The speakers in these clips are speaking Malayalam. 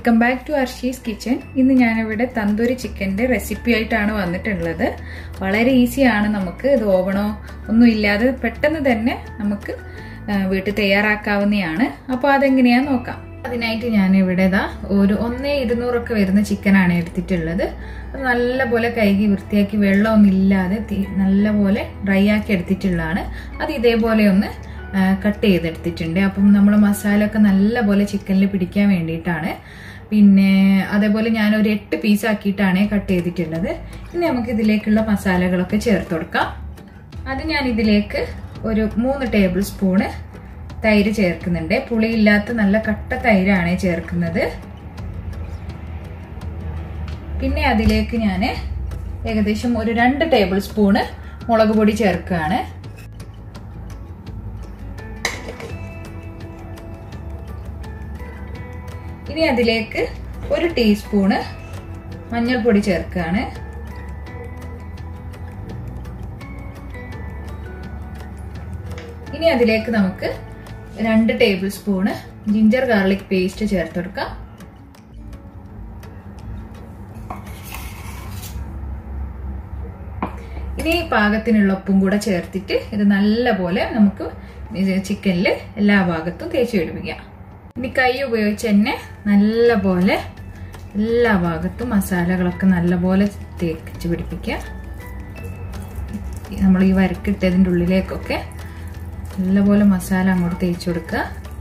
welcome back to Arshi's kitchen ഇന്ന് ഞാനിവിടെ തന്തൂരി ചിക്കൻ്റെ റെസിപ്പി ആയിട്ടാണ് വന്നിട്ടുള്ളത് വളരെ ഈസിയാണ് നമുക്ക് ഇത് ഓവണോ ഒന്നും ഇല്ലാതെ പെട്ടെന്ന് തന്നെ നമുക്ക് ആ, വീട്ടിൽ തയ്യാറാക്കാവുന്നതാണ് അപ്പോൾ അതെങ്ങനെയാന്ന് നോക്കാം അതിനായിട്ട് ഞാൻ ഇവിടെ ഇതാ ഒരു ഒന്നേ ഇരുന്നൂറൊക്കെ വരുന്ന ചിക്കനാണ് എടുത്തിട്ടുള്ളത് അത് നല്ലപോലെ കഴുകി വൃത്തിയാക്കി വെള്ളമൊന്നും ഇല്ലാതെ തി- നല്ലപോലെ ഡ്രൈ ആക്കി എടുത്തിട്ടുള്ളതാണ് അത് ഇതേപോലെ ഒന്ന് കട്ട് ചെയ്തെടുത്തിട്ടുണ്ട് അപ്പം നമ്മൾ മസാല ഒക്കെ നല്ലപോലെ ചിക്കനിൽ പിടിക്കാൻ വേണ്ടിയിട്ടാണ് പിന്നെ അതേപോലെ ഞാൻ ഒരു എട്ട് പീസ് ആക്കിയിട്ടാണ് കട്ട് ചെയ്തിട്ടുള്ളത് ഇനി നമുക്ക് ഇതിലേക്കുള്ള മസാലകളൊക്കെ ചേർത്ത് കൊടുക്കാം അത് ഞാൻ ഇതിലേക്ക് ഒരു മൂന്ന് ടേബിൾ സ്പൂണ് തൈര് ചേർക്കുന്നുണ്ട് പുളിയില്ലാത്ത നല്ല കട്ട തൈരാണ് ചേർക്കുന്നത് പിന്നെ അതിലേക്ക് ഞാൻ ഏകദേശം ഒരു രണ്ട് ടേബിൾ സ്പൂണ് മുളക് പൊടി ചേർക്കുകയാണ് ഇനി അതിലേക്ക് ഒരു ടീസ്പൂണ് മഞ്ഞൾപ്പൊടി ചേർക്കുകയാണ് ഇനി അതിലേക്ക് നമുക്ക് രണ്ട് tablespoon ginger garlic paste ചേർത്ത് കൊടുക്കാം ഇനി പാകത്തിനുള്ള ഉപ്പും കൂടെ ചേർത്തിട്ട് ഇത് നല്ലപോലെ നമുക്ക് ചിക്കനിൽ എല്ലാ ഭാഗത്തും തേച്ച് പിടിപ്പിക്കാം ഇനി കൈ ഉപയോഗിച്ച് തന്നെ നല്ലപോലെ എല്ലാ ഭാഗത്തും മസാലകളൊക്കെ നല്ലപോലെ തേച്ച് പിടിപ്പിക്കുക നമ്മൾ ഈ വരക്കിട്ടതിൻ്റെ ഉള്ളിലേക്കൊക്കെ നല്ലപോലെ മസാല അങ്ങോട്ട് തേച്ച് കൊടുക്കുക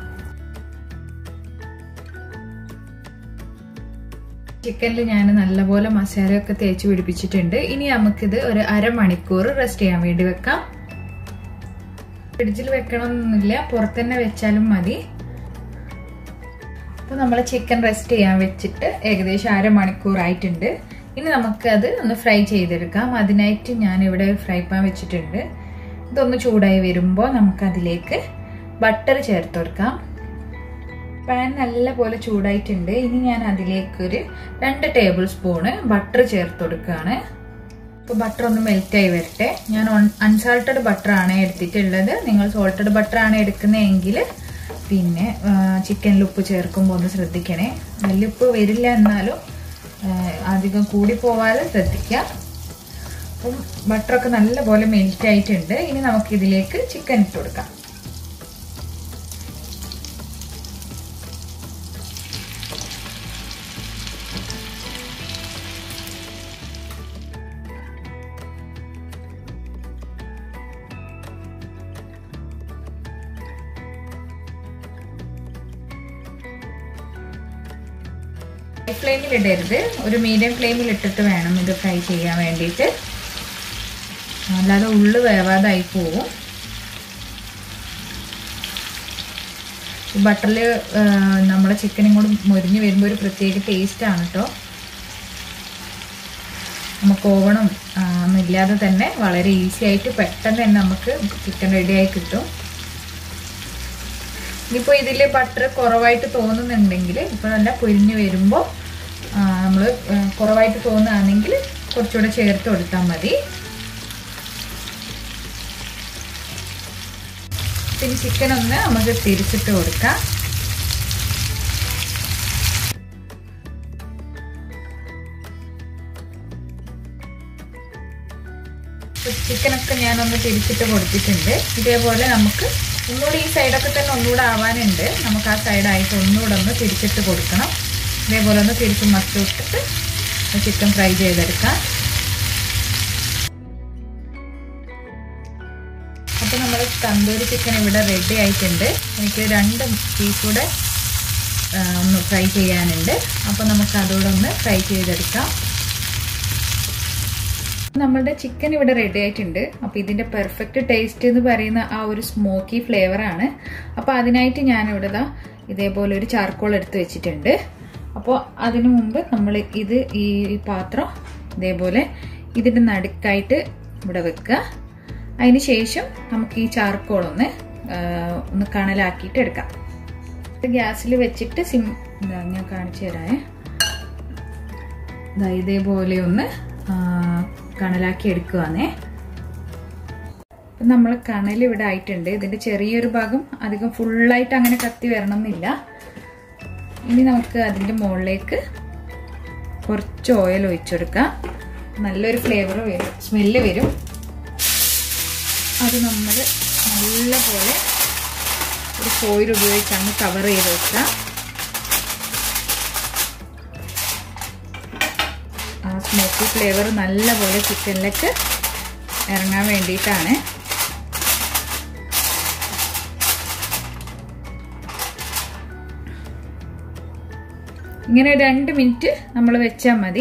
ചിക്കനിൽ ഞാൻ നല്ലപോലെ മസാലയൊക്കെ തേച്ച് പിടിപ്പിച്ചിട്ടുണ്ട് ഇനി നമുക്കിത് ഒരു അരമണിക്കൂർ റെസ്റ്റ് ചെയ്യാൻ വേണ്ടി വെക്കാം ഫ്രിഡ്ജിൽ വെക്കണമെന്നൊന്നുമില്ല പുറത്ത് തന്നെ വെച്ചാലും മതി അപ്പോൾ നമ്മൾ ചിക്കൻ റെസ്റ്റ് ചെയ്യാൻ വെച്ചിട്ട് ഏകദേശം അരമണിക്കൂർ ആയിട്ടുണ്ട് ഇനി നമുക്കത് ഒന്ന് ഫ്രൈ ചെയ്തെടുക്കാം അതിനായിട്ട് ഞാൻ ഇവിടെ ഫ്രൈ പാൻ വെച്ചിട്ടുണ്ട് ഇതൊന്ന് ചൂടായി വരുമ്പോൾ നമുക്കതിലേക്ക് ബട്ടർ ചേർത്ത് കൊടുക്കാം പാൻ നല്ലപോലെ ചൂടായിട്ടുണ്ട് ഇനി ഞാൻ അതിലേക്കൊരു രണ്ട് ടേബിൾ സ്പൂണ് ബട്ടർ ചേർത്ത് കൊടുക്കുകയാണ് ഇപ്പോൾ ബട്ടർ ഒന്ന് മെൽറ്റായി വരട്ടെ ഞാൻ അൺസാൾട്ടഡ് ബട്ടർ ആണ് എടുത്തിട്ടുള്ളത് നിങ്ങൾ സോൾട്ടഡ് ബട്ടർ ആണ് എടുക്കുന്നതെങ്കിൽ പിന്നെ ചിക്കനിൽ ഉപ്പ് ചേർക്കുമ്പോൾ ഒന്ന് ശ്രദ്ധിക്കണേ വലിയ ഉപ്പ് വരില്ല എന്നാലും അധികം കൂടി പോവാതെ ശ്രദ്ധിക്കുക അപ്പം ബട്ടറൊക്കെ നല്ലപോലെ മെൽറ്റ് ആയിട്ടുണ്ട് ഇനി നമുക്ക് ഇതിലേക്ക് ചിക്കൻ ഇട്ട് കൊടുക്കാം ഹൈ ഫ്ലെയിമിൽ ഇടരുത് ഒരു മീഡിയം ഫ്ലെയിമിൽ ഇട്ടിട്ട് വേണം ഇത് ഫ്രൈ ചെയ്യാൻ വേണ്ടിയിട്ട് അല്ലാതെ ഉള്ളു വേവാതായി പോവും ബട്ടറിൽ നമ്മുടെ ചിക്കനും കൂടി മുരിഞ്ഞ് വരുമ്പോൾ ഒരു പ്രത്യേക ടേസ്റ്റാണ് കേട്ടോ നമുക്ക് ഓവണം ഒന്നുമില്ലാതെ തന്നെ വളരെ ഈസി ആയിട്ട് പെട്ടെന്ന് തന്നെ നമുക്ക് ചിക്കൻ റെഡിയായി കിട്ടും ഇനിയിപ്പോൾ ഇതിൽ ബട്ടർ കുറവായിട്ട് തോന്നുന്നുണ്ടെങ്കിൽ ഇപ്പോൾ നല്ല പൊരിഞ്ഞ് വരുമ്പോൾ നമ്മൾ കുറവായിട്ട് തോന്നുകയാണെങ്കിൽ കുറച്ചുകൂടെ ചേർത്ത് കൊടുത്താൽ മതി പിന്നെ ചിക്കൻ ഒന്ന് നമുക്ക് തിരിച്ചിട്ട് കൊടുക്കാം ചിക്കനൊക്കെ ഞാനൊന്ന് തിരിച്ചിട്ട് കൊടുത്തിട്ടുണ്ട് ഇതേപോലെ നമുക്ക് ഒന്നുകൂടി ഈ സൈഡൊക്കെ തന്നെ ഒന്നുകൂടെ ആവാനുണ്ട് നമുക്ക് ആ സൈഡായിട്ട് ഒന്നുകൂടെ ഒന്ന് തിരിച്ചിട്ട് കൊടുക്കണം ഇതേപോലെ ഒന്ന് തിരിച്ച് മറിച്ച് വിട്ടിട്ട് ചിക്കൻ ഫ്രൈ ചെയ്തെടുക്കാം അപ്പോൾ നമ്മൾ തന്തൂരി ചിക്കൻ ഇവിടെ റെഡി ആയിട്ടുണ്ട് എനിക്ക് രണ്ട് പീസ് കൂടെ ഒന്ന് ഫ്രൈ ചെയ്യാനുണ്ട് അപ്പോൾ നമുക്ക് അതുകൂടെ ഒന്ന് ഫ്രൈ ചെയ്തെടുക്കാം നമ്മളുടെ ചിക്കൻ ഇവിടെ റെഡി ആയിട്ടുണ്ട് അപ്പോൾ ഇതിൻ്റെ പെർഫെക്റ്റ് ടേസ്റ്റ് എന്ന് പറയുന്ന ആ ഒരു സ്മോക്കി ഫ്ലേവറാണ് അപ്പോൾ അതിനായിട്ട് ഞാൻ ഇവിടെ ദാ ഇതേപോലെ ഒരു ചാർക്കോൾ എടുത്ത് വെച്ചിട്ടുണ്ട് അപ്പോൾ അതിനു മുമ്പ് നമ്മൾ ഇത് ഈ പാത്രം ഇതേപോലെ ഇതിൻ്റെ നടുക്കായിട്ട് ഇവിടെ വെക്കുക അതിന് ശേഷം നമുക്ക് ഈ ചാർക്കോൾ ഒന്ന് ഒന്ന് കണലാക്കിയിട്ട് എടുക്കാം ഗ്യാസിൽ വെച്ചിട്ട് സിം ഞാൻ കാണിച്ചു തരാമേ ഇതേപോലെ ഒന്ന് കണലാക്കി എടുക്കുവാന്നേ നമ്മൾ കണൽ ഇവിടെ ആയിട്ടുണ്ട് ഇതിന്റെ ചെറിയൊരു ഭാഗം അധികം ഫുള്ളായിട്ട് അങ്ങനെ കത്തി വരണം എന്നില്ല ഇനി നമുക്ക് അതിൻ്റെ മുകളിലേക്ക് കുറച്ച് ഓയിൽ ഒഴിച്ചെടുക്കാം നല്ലൊരു ഫ്ലേവർ വരും സ്മെല്ല് വരും അത് നമ്മൾ നല്ലപോലെ ഒരു ഫോയിൽ ഉപയോഗിച്ചാണ് കവർ ചെയ്ത് വെക്കുക ആ സ്മോക്കി ഫ്ലേവർ നല്ലപോലെ ചിക്കനിലേക്ക് ഇറങ്ങാൻ വേണ്ടിയിട്ടാണ് ഇങ്ങനെ രണ്ട് മിനിറ്റ് നമ്മൾ വെച്ചാൽ മതി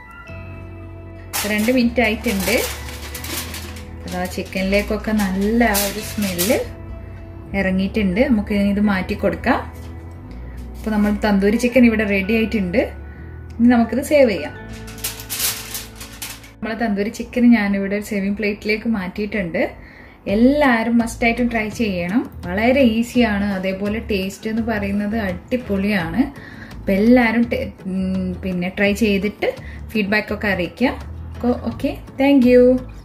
രണ്ട് മിനിറ്റ് ആയിട്ടുണ്ട് അതാ ചിക്കനിലേക്കൊക്കെ നല്ല ഒരു സ്മെല്ല് ഇറങ്ങിയിട്ടുണ്ട് നമുക്ക് ഇനി ഇത് മാറ്റി കൊടുക്കാം അപ്പോൾ നമ്മൾ തന്തൂരി ചിക്കൻ ഇവിടെ റെഡി ആയിട്ടുണ്ട് ഇനി നമുക്കിത് സേവ് ചെയ്യാം നമ്മളെ തന്തൂരി ചിക്കൻ ഞാനിവിടെ ഒരു സേവിങ് പ്ലേറ്റിലേക്ക് മാറ്റിയിട്ടുണ്ട് എല്ലാവരും മസ്റ്റായിട്ടും ട്രൈ ചെയ്യണം വളരെ ഈസിയാണ് അതേപോലെ ടേസ്റ്റ് എന്ന് പറയുന്നത് അടിപൊളിയാണ് അപ്പം എല്ലാവരും പിന്നെ ട്രൈ ചെയ്തിട്ട് ഫീഡ്ബാക്ക് ഒക്കെ അറിയിക്കുക ഓക്കെ താങ്ക്